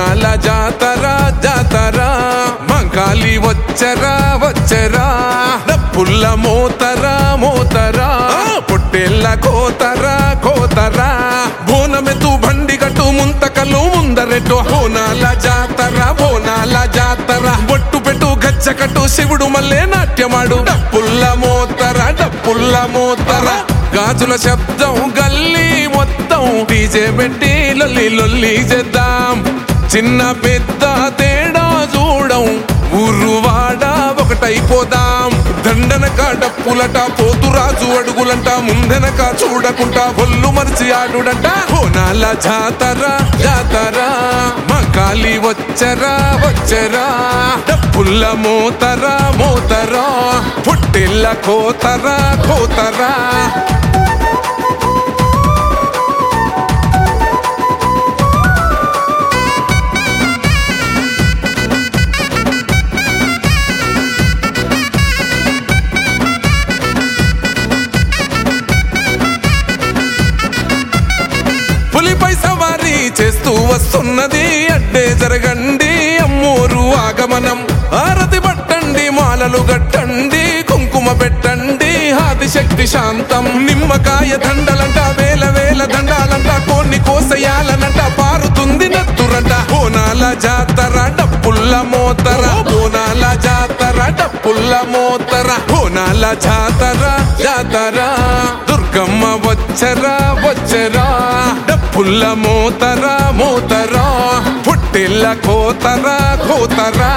బోనాల జాతర జాతర మంకాలి వచ్చరా వచ్చరా డప్పుల్ల మోతరా మోతరా పొట్టెల్ల కోతరా కోతరా బోనమెతు బండి కట్టు ముంతకలు ముందరెట్టు బోనాల జాతర బోనాల జాతర బొట్టు పెట్టు గజ్జ కట్టు శివుడు మల్లే నాట్యమాడు డప్పుల్ల మోతర డప్పుల్ల మోతర గాజుల శబ్దం గల్లీ మొత్తం డీజే పెట్టి లొల్లి లొల్లి చేద్దాం చిన్న పెద్ద తేడా చూడం ఊరు వాడ ఒకటైపోదాం దండనక డప్పులట పోతురాజు అడుగులంట ముందెనక చూడకుంటా ఒళ్ళు మరిచి ఆడుడంట హోనాల జాతర జాతర మకాలి వచ్చరా వచ్చరా డప్పుల్ల మోతరా మోతరా పుట్టిల్ల కోతరా కోతరా పులిపై సవారీ చేస్తూ వస్తున్నది అడ్డే జరగండి అమ్మూరు ఆగమనం ఆరతి పట్టండి మాలలు గట్టండి కుంకుమ పెట్టండి ఆదిశక్తి శాంతం నిమ్మకాయ దండలంట వేల వేల దండాలంట కొన్ని కోసయాలనంట పారుతుంది నత్తురంట బోనాల జాతర డప్పుల్ల మోతర బోనాల జాతర డప్పుల్ల మోతర బోనాల జాతర జాతర దుర్గమ్మ వచ్చరా వచ్చరా డప్పుల్ల మోతరా మోతరా పుట్టిల్ల కోతరా కోతరా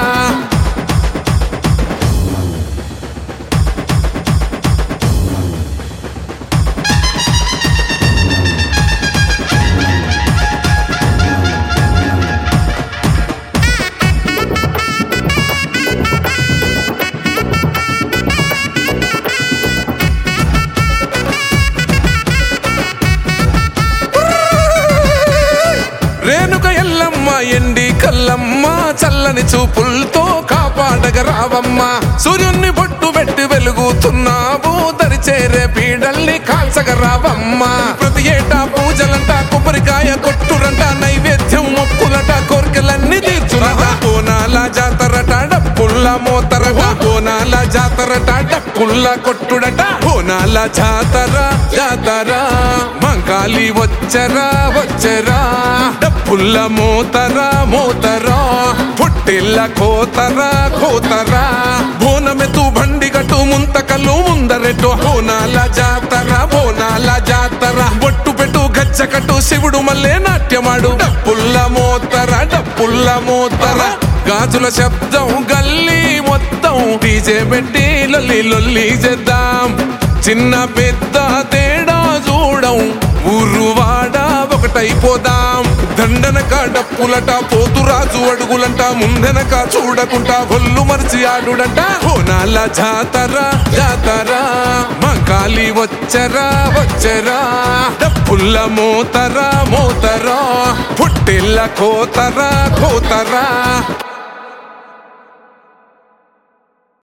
రేణుక ఎల్లమ్మ ఎండి కల్లమ్మ చల్లని చూపులతో కాపాడగ రావమ్మ సూర్యున్ని బొట్టు పెట్టి వెలుగుతున్నావు దరిచేరే పీడల్ని కాల్చగ రావమ్మ ప్రతి ఏటా పూజలంట కొబ్బరికాయ కొట్టురంట నైవేద్యం మొక్కులట కోరికలన్నీ తీర్చునట బోనాల జాతరట డప్పుల్ల మోతరట బోనాల జాతరట డప్పుల్ల కొట్టుడట బోనాల జాతర జాతర మంకాలి వచ్చరా వచ్చరా డప్పుల్ల మోతరా మోతరా పుట్టిల్ల కోతరా కోతరా బోనమెతు బండి గట్టు ముంతకలు ముందరెట్టు బోనాల జాతర బోనాల జాతర బొట్టు పెట్టు గజ్జ కట్టు శివుడు మల్లే నాట్యమాడు డప్పుల్ల మోతర డప్పుల్ల మోతర గాజుల శబ్దం గల్లీ మొత్తం డీజే పెట్టి లొల్లి లొల్లి చేద్దాం చిన్న పెద్ద తేడా చూడం ఊరు వాడ ఒకటైపోదాం దండనక డప్పులట పోతురాజు అడుగులంట ముందెనక చూడకుంటా ఒళ్ళు మరిచి ఆడుడంట హోనాల జాతర జాతర మంకాలి వచ్చరా వచ్చరా డప్పుల్ల మోతరా మోతరా పుట్టిల్ల కోతరా కోతరా